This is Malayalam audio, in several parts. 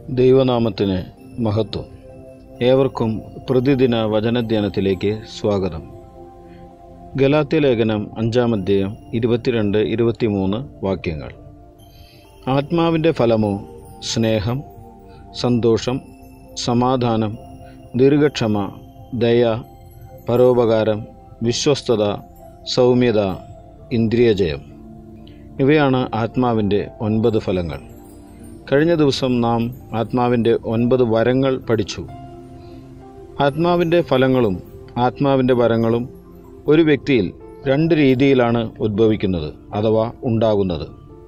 ദൈവനാമത്തിന് മഹത്വം ഏവർക്കും പ്രതിദിന വചനധ്യാനത്തിലേക്ക് സ്വാഗതം ഗലാത്യ ലേഖനം അഞ്ചാം അധ്യായം ഇരുപത്തിരണ്ട് ഇരുപത്തിമൂന്ന് വാക്യങ്ങൾ ആത്മാവിൻ്റെ ഫലമോ സ്നേഹം സന്തോഷം സമാധാനം ദീർഘക്ഷമ ദയ പരോപകാരം വിശ്വസ്തത സൗമ്യത ഇന്ദ്രിയജയം ഇവയാണ് ആത്മാവിൻ്റെ ഒൻപത് ഫലങ്ങൾ കഴിഞ്ഞ ദിവസം നാം ആത്മാവിൻ്റെ ഒൻപത് വരങ്ങൾ പഠിച്ചു ആത്മാവിൻ്റെ ഫലങ്ങളും ആത്മാവിൻ്റെ വരങ്ങളും ഒരു വ്യക്തിയിൽ രണ്ട് രീതിയിലാണ് ഉദ്ഭവിക്കുന്നത് അഥവാ ഉണ്ടാകുന്നത്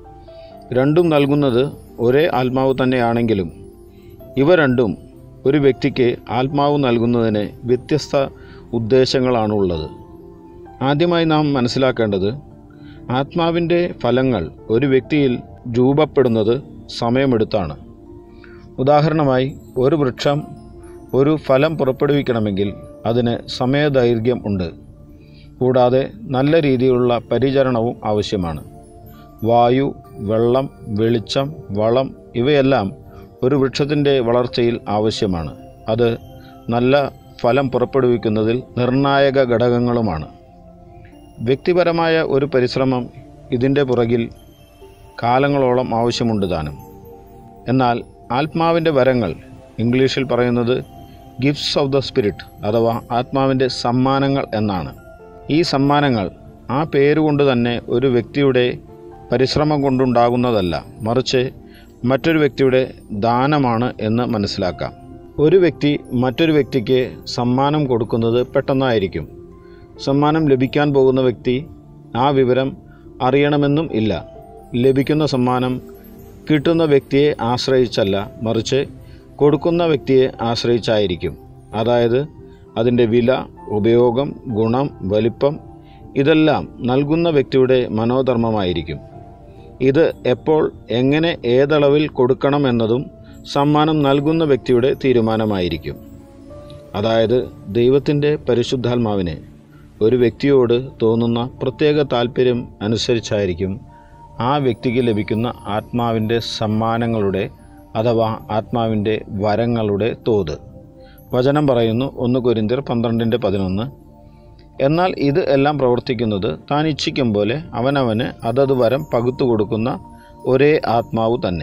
രണ്ടും നൽകുന്നത് ഒരേ ആത്മാവ് തന്നെയാണെങ്കിലും ഇവ രണ്ടും ഒരു വ്യക്തിക്ക് ആത്മാവ് നൽകുന്നതിന് വ്യത്യസ്ത ഉദ്ദേശങ്ങളാണുള്ളത് ആദ്യമായി നാം മനസ്സിലാക്കേണ്ടത് ആത്മാവിൻ്റെ ഫലങ്ങൾ ഒരു വ്യക്തിയിൽ രൂപപ്പെടുന്നത് സമയമെടുത്താണ് ഉദാഹരണമായി ഒരു വൃക്ഷം ഒരു ഫലം പുറപ്പെടുവിക്കണമെങ്കിൽ അതിന് സമയദൈർഘ്യം ഉണ്ട് കൂടാതെ നല്ല രീതിയിലുള്ള പരിചരണവും ആവശ്യമാണ് വായു വെള്ളം വെളിച്ചം വളം ഇവയെല്ലാം ഒരു വൃക്ഷത്തിൻ്റെ വളർച്ചയിൽ ആവശ്യമാണ് അത് നല്ല ഫലം പുറപ്പെടുവിക്കുന്നതിൽ നിർണായക ഘടകങ്ങളുമാണ് വ്യക്തിപരമായ ഒരു പരിശ്രമം ഇതിൻ്റെ പുറകിൽ കാലങ്ങളോളം ആവശ്യമുണ്ട് താനും എന്നാൽ ആത്മാവിൻ്റെ വരങ്ങൾ ഇംഗ്ലീഷിൽ പറയുന്നത് ഗിഫ്റ്റ്സ് ഓഫ് ദ സ്പിരിറ്റ് അഥവാ ആത്മാവിൻ്റെ സമ്മാനങ്ങൾ എന്നാണ് ഈ സമ്മാനങ്ങൾ ആ പേരുകൊണ്ട് തന്നെ ഒരു വ്യക്തിയുടെ പരിശ്രമം കൊണ്ടുണ്ടാകുന്നതല്ല മറിച്ച് മറ്റൊരു വ്യക്തിയുടെ ദാനമാണ് എന്ന് മനസ്സിലാക്കാം ഒരു വ്യക്തി മറ്റൊരു വ്യക്തിക്ക് സമ്മാനം കൊടുക്കുന്നത് പെട്ടെന്നായിരിക്കും സമ്മാനം ലഭിക്കാൻ പോകുന്ന വ്യക്തി ആ വിവരം അറിയണമെന്നും ഇല്ല ലഭിക്കുന്ന സമ്മാനം കിട്ടുന്ന വ്യക്തിയെ ആശ്രയിച്ചല്ല മറിച്ച് കൊടുക്കുന്ന വ്യക്തിയെ ആശ്രയിച്ചായിരിക്കും അതായത് അതിൻ്റെ വില ഉപയോഗം ഗുണം വലിപ്പം ഇതെല്ലാം നൽകുന്ന വ്യക്തിയുടെ മനോധർമ്മമായിരിക്കും ഇത് എപ്പോൾ എങ്ങനെ ഏതളവിൽ കൊടുക്കണം എന്നതും സമ്മാനം നൽകുന്ന വ്യക്തിയുടെ തീരുമാനമായിരിക്കും അതായത് ദൈവത്തിൻ്റെ പരിശുദ്ധാത്മാവിനെ ഒരു വ്യക്തിയോട് തോന്നുന്ന പ്രത്യേക താല്പര്യം അനുസരിച്ചായിരിക്കും ആ വ്യക്തിക്ക് ലഭിക്കുന്ന ആത്മാവിൻ്റെ സമ്മാനങ്ങളുടെ അഥവാ ആത്മാവിൻ്റെ വരങ്ങളുടെ തോത് വചനം പറയുന്നു ഒന്ന് കൊരിന്തിയർ പന്ത്രണ്ടിൻ്റെ പതിനൊന്ന് എന്നാൽ ഇത് എല്ലാം പ്രവർത്തിക്കുന്നത് താൻ ഇച്ഛിക്കും പോലെ അവനവന് അതത് വരം പകുത്തു കൊടുക്കുന്ന ഒരേ ആത്മാവ് തന്നെ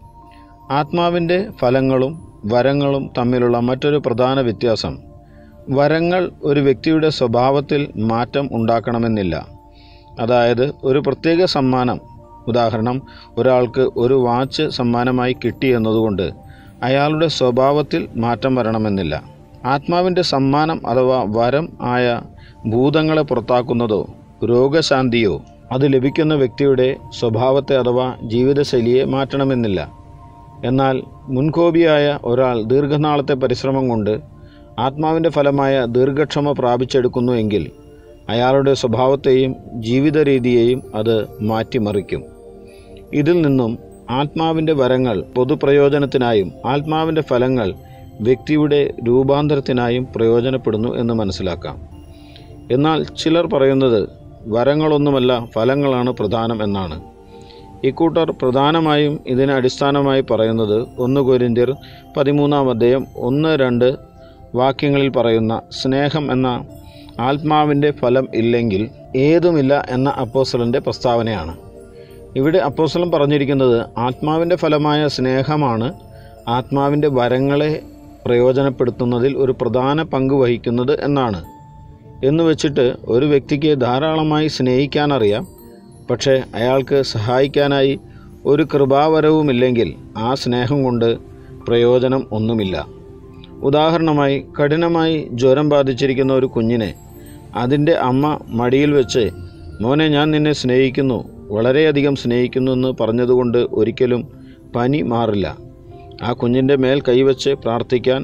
ആത്മാവിൻ്റെ ഫലങ്ങളും വരങ്ങളും തമ്മിലുള്ള മറ്റൊരു പ്രധാന വ്യത്യാസം വരങ്ങൾ ഒരു വ്യക്തിയുടെ സ്വഭാവത്തിൽ മാറ്റം ഉണ്ടാക്കണമെന്നില്ല അതായത് ഒരു പ്രത്യേക സമ്മാനം ഉദാഹരണം ഒരാൾക്ക് ഒരു വാച്ച് സമ്മാനമായി കിട്ടി എന്നതുകൊണ്ട് അയാളുടെ സ്വഭാവത്തിൽ മാറ്റം വരണമെന്നില്ല ആത്മാവിൻ്റെ സമ്മാനം അഥവാ വരം ആയ ഭൂതങ്ങളെ പുറത്താക്കുന്നതോ രോഗശാന്തിയോ അത് ലഭിക്കുന്ന വ്യക്തിയുടെ സ്വഭാവത്തെ അഥവാ ജീവിതശൈലിയെ മാറ്റണമെന്നില്ല എന്നാൽ മുൻകോപിയായ ഒരാൾ ദീർഘനാളത്തെ പരിശ്രമം കൊണ്ട് ആത്മാവിൻ്റെ ഫലമായ ദീർഘക്ഷമ പ്രാപിച്ചെടുക്കുന്നു എങ്കിൽ അയാളുടെ സ്വഭാവത്തെയും ജീവിത രീതിയെയും അത് മാറ്റിമറിക്കും ഇതിൽ നിന്നും ആത്മാവിൻ്റെ വരങ്ങൾ പൊതുപ്രയോജനത്തിനായും ആത്മാവിൻ്റെ ഫലങ്ങൾ വ്യക്തിയുടെ രൂപാന്തരത്തിനായും പ്രയോജനപ്പെടുന്നു എന്ന് മനസ്സിലാക്കാം എന്നാൽ ചിലർ പറയുന്നത് വരങ്ങളൊന്നുമല്ല ഫലങ്ങളാണ് പ്രധാനം എന്നാണ് ഇക്കൂട്ടർ പ്രധാനമായും ഇതിനെ അടിസ്ഥാനമായി പറയുന്നത് ഒന്ന് കൊരിന്തിയർ പതിമൂന്നാം അധ്യായം ഒന്ന് രണ്ട് വാക്യങ്ങളിൽ പറയുന്ന സ്നേഹം എന്ന ആത്മാവിൻ്റെ ഫലം ഇല്ലെങ്കിൽ ഏതുമില്ല എന്ന അപ്പോസലൻ്റെ പ്രസ്താവനയാണ് ഇവിടെ അപ്പോസലൻ പറഞ്ഞിരിക്കുന്നത് ആത്മാവിൻ്റെ ഫലമായ സ്നേഹമാണ് ആത്മാവിൻ്റെ വരങ്ങളെ പ്രയോജനപ്പെടുത്തുന്നതിൽ ഒരു പ്രധാന പങ്ക് വഹിക്കുന്നത് എന്നാണ് എന്ന് വെച്ചിട്ട് ഒരു വ്യക്തിക്ക് ധാരാളമായി സ്നേഹിക്കാനറിയാം പക്ഷേ അയാൾക്ക് സഹായിക്കാനായി ഒരു കൃപാവരവുമില്ലെങ്കിൽ ആ സ്നേഹം കൊണ്ട് പ്രയോജനം ഒന്നുമില്ല ഉദാഹരണമായി കഠിനമായി ജ്വരം ബാധിച്ചിരിക്കുന്ന ഒരു കുഞ്ഞിനെ അതിൻ്റെ അമ്മ മടിയിൽ വെച്ച് മോനെ ഞാൻ നിന്നെ സ്നേഹിക്കുന്നു വളരെയധികം സ്നേഹിക്കുന്നു എന്ന് പറഞ്ഞതുകൊണ്ട് ഒരിക്കലും പനി മാറില്ല ആ കുഞ്ഞിൻ്റെ മേൽ കൈവച്ച് പ്രാർത്ഥിക്കാൻ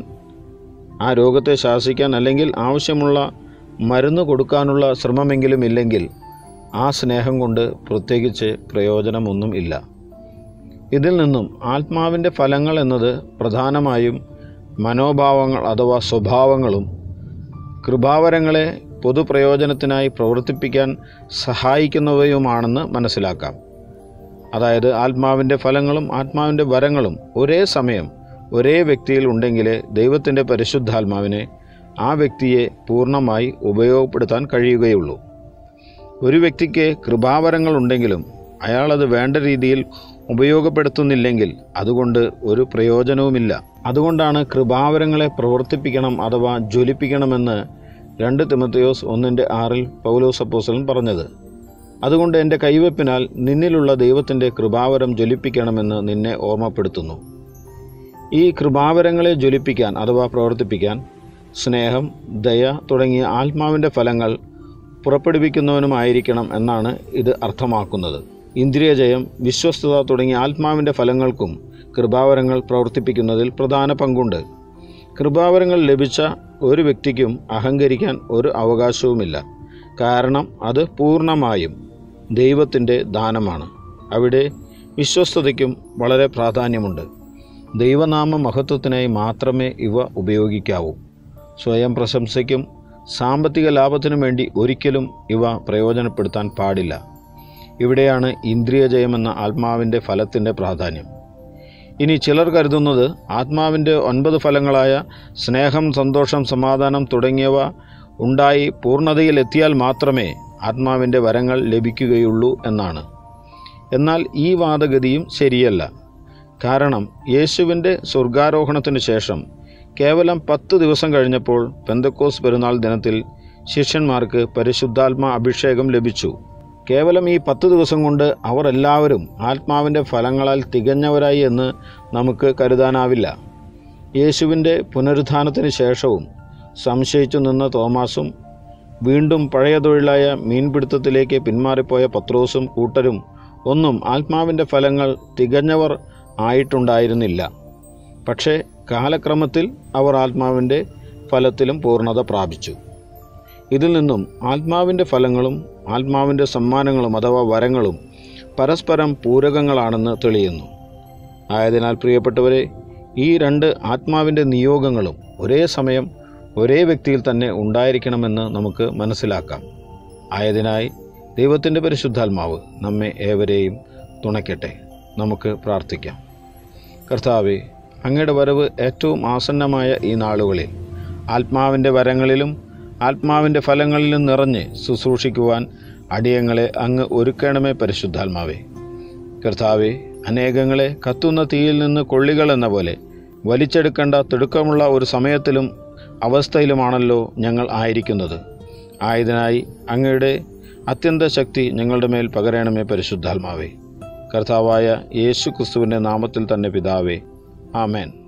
ആ രോഗത്തെ ശാസിക്കാൻ അല്ലെങ്കിൽ ആവശ്യമുള്ള മരുന്ന് കൊടുക്കാനുള്ള ശ്രമമെങ്കിലും ഇല്ലെങ്കിൽ ആ സ്നേഹം കൊണ്ട് പ്രത്യേകിച്ച് പ്രയോജനമൊന്നും ഇല്ല ഇതിൽ നിന്നും ആത്മാവിൻ്റെ ഫലങ്ങൾ എന്നത് പ്രധാനമായും മനോഭാവങ്ങൾ അഥവാ സ്വഭാവങ്ങളും കൃപാവരങ്ങളെ പൊതുപ്രയോജനത്തിനായി പ്രവർത്തിപ്പിക്കാൻ സഹായിക്കുന്നവയുമാണെന്ന് മനസ്സിലാക്കാം അതായത് ആത്മാവിൻ്റെ ഫലങ്ങളും ആത്മാവിൻ്റെ വരങ്ങളും ഒരേ സമയം ഒരേ വ്യക്തിയിൽ ഉണ്ടെങ്കിലേ ദൈവത്തിൻ്റെ പരിശുദ്ധാത്മാവിനെ ആ വ്യക്തിയെ പൂർണ്ണമായി ഉപയോഗപ്പെടുത്താൻ കഴിയുകയുള്ളൂ ഒരു വ്യക്തിക്ക് കൃപാവരങ്ങൾ ഉണ്ടെങ്കിലും അയാളത് വേണ്ട രീതിയിൽ ഉപയോഗപ്പെടുത്തുന്നില്ലെങ്കിൽ അതുകൊണ്ട് ഒരു പ്രയോജനവുമില്ല അതുകൊണ്ടാണ് കൃപാവരങ്ങളെ പ്രവർത്തിപ്പിക്കണം അഥവാ ജ്വലിപ്പിക്കണമെന്ന് രണ്ട് തിമത്തയോസ് ഒന്നിൻ്റെ ആറിൽ പൗലോസ് അപ്പോസലൻ പറഞ്ഞത് അതുകൊണ്ട് എൻ്റെ കൈവെപ്പിനാൽ നിന്നിലുള്ള ദൈവത്തിൻ്റെ കൃപാവരം ജ്വലിപ്പിക്കണമെന്ന് നിന്നെ ഓർമ്മപ്പെടുത്തുന്നു ഈ കൃപാവരങ്ങളെ ജ്വലിപ്പിക്കാൻ അഥവാ പ്രവർത്തിപ്പിക്കാൻ സ്നേഹം ദയ തുടങ്ങിയ ആത്മാവിൻ്റെ ഫലങ്ങൾ പുറപ്പെടുവിക്കുന്നവനുമായിരിക്കണം എന്നാണ് ഇത് അർത്ഥമാക്കുന്നത് ഇന്ദ്രിയജയം വിശ്വസ്തത തുടങ്ങിയ ആത്മാവിൻ്റെ ഫലങ്ങൾക്കും കൃപാവരങ്ങൾ പ്രവർത്തിപ്പിക്കുന്നതിൽ പ്രധാന പങ്കുണ്ട് കൃപാവരങ്ങൾ ലഭിച്ച ഒരു വ്യക്തിക്കും അഹങ്കരിക്കാൻ ഒരു അവകാശവുമില്ല കാരണം അത് പൂർണ്ണമായും ദൈവത്തിൻ്റെ ദാനമാണ് അവിടെ വിശ്വസ്തതയ്ക്കും വളരെ പ്രാധാന്യമുണ്ട് ദൈവനാമ മഹത്വത്തിനായി മാത്രമേ ഇവ ഉപയോഗിക്കാവൂ സ്വയം പ്രശംസയ്ക്കും സാമ്പത്തിക ലാഭത്തിനും വേണ്ടി ഒരിക്കലും ഇവ പ്രയോജനപ്പെടുത്താൻ പാടില്ല ഇവിടെയാണ് ഇന്ദ്രിയജയമെന്ന ആത്മാവിൻ്റെ ഫലത്തിൻ്റെ പ്രാധാന്യം ഇനി ചിലർ കരുതുന്നത് ആത്മാവിൻ്റെ ഒൻപത് ഫലങ്ങളായ സ്നേഹം സന്തോഷം സമാധാനം തുടങ്ങിയവ ഉണ്ടായി പൂർണ്ണതയിലെത്തിയാൽ മാത്രമേ ആത്മാവിൻ്റെ വരങ്ങൾ ലഭിക്കുകയുള്ളൂ എന്നാണ് എന്നാൽ ഈ വാദഗതിയും ശരിയല്ല കാരണം യേശുവിൻ്റെ സ്വർഗാരോഹണത്തിന് ശേഷം കേവലം പത്ത് ദിവസം കഴിഞ്ഞപ്പോൾ പെന്തക്കോസ് പെരുന്നാൾ ദിനത്തിൽ ശിഷ്യന്മാർക്ക് പരിശുദ്ധാത്മ അഭിഷേകം ലഭിച്ചു കേവലം ഈ പത്ത് ദിവസം കൊണ്ട് അവർ എല്ലാവരും ആത്മാവിൻ്റെ ഫലങ്ങളാൽ തികഞ്ഞവരായി എന്ന് നമുക്ക് കരുതാനാവില്ല യേശുവിൻ്റെ പുനരുത്ഥാനത്തിന് ശേഷവും സംശയിച്ചു നിന്ന തോമാസും വീണ്ടും പഴയ തൊഴിലായ മീൻപിടുത്തത്തിലേക്ക് പിന്മാറിപ്പോയ പത്രോസും കൂട്ടരും ഒന്നും ആത്മാവിൻ്റെ ഫലങ്ങൾ തികഞ്ഞവർ ആയിട്ടുണ്ടായിരുന്നില്ല പക്ഷേ കാലക്രമത്തിൽ അവർ ആത്മാവിൻ്റെ ഫലത്തിലും പൂർണ്ണത പ്രാപിച്ചു ഇതിൽ നിന്നും ആത്മാവിൻ്റെ ഫലങ്ങളും ആത്മാവിൻ്റെ സമ്മാനങ്ങളും അഥവാ വരങ്ങളും പരസ്പരം പൂരകങ്ങളാണെന്ന് തെളിയുന്നു ആയതിനാൽ പ്രിയപ്പെട്ടവരെ ഈ രണ്ട് ആത്മാവിൻ്റെ നിയോഗങ്ങളും ഒരേ സമയം ഒരേ വ്യക്തിയിൽ തന്നെ ഉണ്ടായിരിക്കണമെന്ന് നമുക്ക് മനസ്സിലാക്കാം ആയതിനായി ദൈവത്തിൻ്റെ പരിശുദ്ധാത്മാവ് നമ്മെ ഏവരെയും തുണയ്ക്കട്ടെ നമുക്ക് പ്രാർത്ഥിക്കാം കർത്താവെ അങ്ങയുടെ വരവ് ഏറ്റവും ആസന്നമായ ഈ നാളുകളിൽ ആത്മാവിൻ്റെ വരങ്ങളിലും ആത്മാവിൻ്റെ ഫലങ്ങളിലും നിറഞ്ഞ് ശുശ്രൂഷിക്കുവാൻ അടിയങ്ങളെ അങ്ങ് ഒരുക്കണമേ പരിശുദ്ധാത്മാവേ കർത്താവെ അനേകങ്ങളെ കത്തുന്ന തീയിൽ നിന്ന് കൊള്ളികൾ എന്ന പോലെ വലിച്ചെടുക്കേണ്ട തിടുക്കമുള്ള ഒരു സമയത്തിലും അവസ്ഥയിലുമാണല്ലോ ഞങ്ങൾ ആയിരിക്കുന്നത് ആയതിനായി അങ്ങയുടെ അത്യന്ത ശക്തി ഞങ്ങളുടെ മേൽ പകരണമേ പരിശുദ്ധാത്മാവേ കർത്താവായ യേശു ക്രിസ്തുവിൻ്റെ നാമത്തിൽ തന്നെ പിതാവേ ആമേൻ